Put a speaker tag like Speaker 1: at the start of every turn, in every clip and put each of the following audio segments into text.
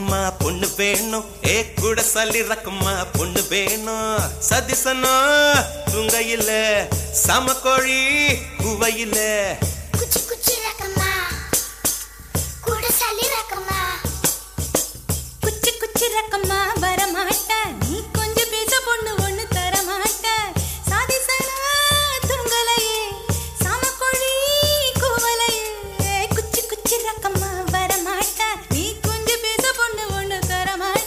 Speaker 1: ரக்கம்மா பொண்ணு வேணும் ஏ கூட சல்லி ரக்கம்மா பொண்ணு வேணும் சதிசனோ துங்கையில சமக்கோழி குவையில
Speaker 2: குச்சி குச்சி ரக்கம்மா கூட சளி ரக்கம்மா
Speaker 3: குச்சி குச்சி ரக்கம்மா வரமாட்ட நீ கொஞ்சம் பேச பொண்ணு ஒண்ணு தர மாட்ட சாதிசனா துங்கலையே சாமக்கொழி கூவலையே குச்சி குச்சி ரக்கம்மா வரமாட்ட நீ கொஞ்சம் பேச பொண்ணு ஒண்ணு தர மாட்ட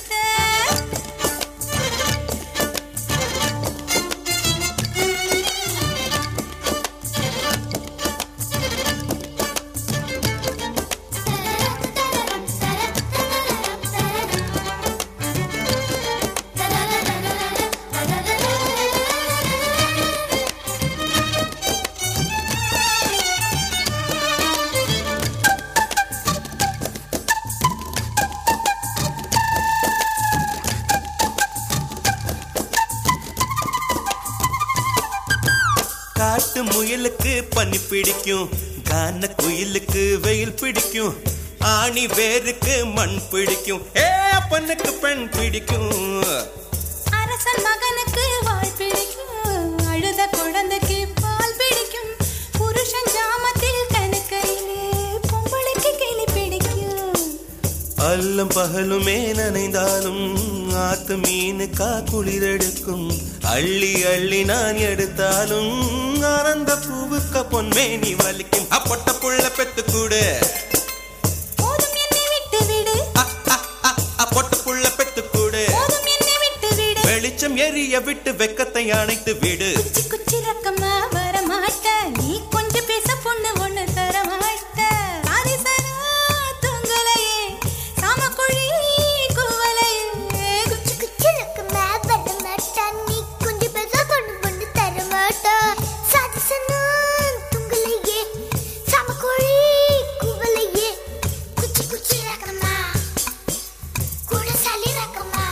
Speaker 1: காட்டு முயலுக்கு பனி பிடிக்கும் கான குயிலுக்கு வெயில் பிடிக்கும் ஆணி வேருக்கு மண் பிடிக்கும் ஏ பொண்ணுக்கு பெண் பிடிக்கும்
Speaker 3: அரசன் மகனுக்கு வாழ் பிடிக்கும் அழுத குழந்தைக்கு பால் பிடிக்கும் புருஷன் ஜாமத்தில் கணக்கையிலே பொம்பளைக்கு கிளி பிடிக்கும்
Speaker 1: அல்லும் பகலுமே நனைந்தாலும் ஆத்து மீனுக்கா குளிரெடுக்கும் அள்ளி அள்ளி நான் எடுத்தாலும் ஆனந்த பூவுக்க பொன்மேனி வலிக்கும் அப்பொட்ட புள்ள பெத்து கூடு
Speaker 3: போதும் என்னை விட்டு விடு
Speaker 1: அப்பொட்ட புள்ள பெத்து கூடு
Speaker 3: போதும் என்னை விட்டு விடு
Speaker 1: வெளிச்சம் எரிய விட்டு வெக்கத்தை அணைத்து விடு
Speaker 3: குச்சி குச்சி ரக்கமா வர மாட்ட நீ கொஞ்சம் பேச பொண்ணு ஒண்ணு தர மாட்ட ஆதிசனா தூங்கலையே சாமக்குழி கூவலையே
Speaker 2: குச்சி குச்சி ரக்கம்மா வர மாட்டா நீ கொஞ்சம் பேச பொண்ணு பொண்ணு தர மாட்டா சாதிசனா துங்கலையே சமக்கோழி குவலையே குச்சி குச்சி ரக்கம்மா கூட சளி ரக்கம்மா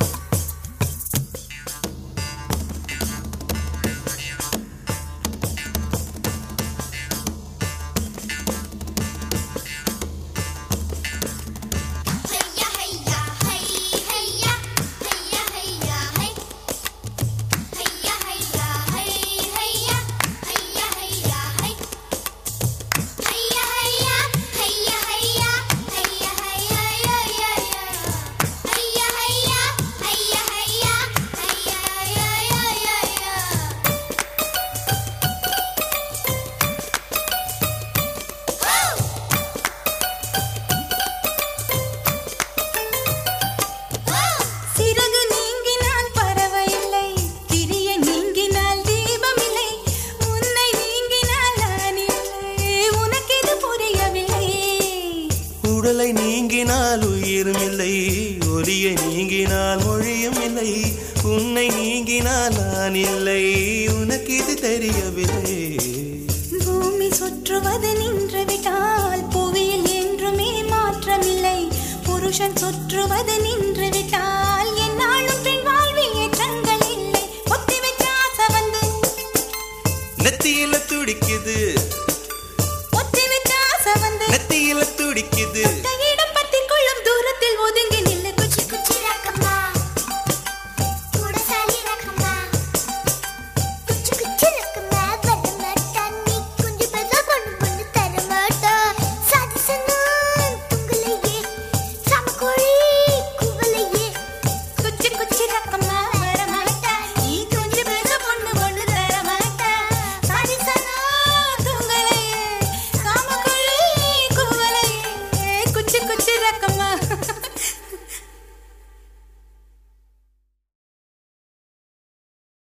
Speaker 2: ஹையா ஹையா ஹை ஹையா ஹையா ஹையா ஹை ஹையா ஹையா ஹை ஹையா ஹையா ஹையா ஹை ஹையா ஹையா ஹையா ஹையா ஹையா ஹையா ஹையா ஹையா ஹையா ஹையா ஹையா ஹையா ஹையா
Speaker 3: சிறகு நீங்கினால் பறவையில்லை கிரிய நீங்கினால் தீபமில்லை உன்னை நீங்கினால் நான் இல்லை உனக்கு இது புரியவில்லை
Speaker 1: உடலை நீங்கினால் உயிரும் இல்லை ஒலியை நீங்கினால் மொழியும் இல்லை உன்னை நீங்கினால் நான் இல்லை உனக்கு இது தெரியவில்லை
Speaker 3: பூமி சுற்றுவது நின்று விட்டால் புவியில் என்றுமே மாற்றமில்லை புருஷன் சுற்றுவது நின்று விட்டால் என்னாலும் பெண் வாழ்வில் ஏற்றங்கள் இல்லை ஒத்தி வச்ச ஆசை வந்து
Speaker 1: நெத்தியில துடிக்குது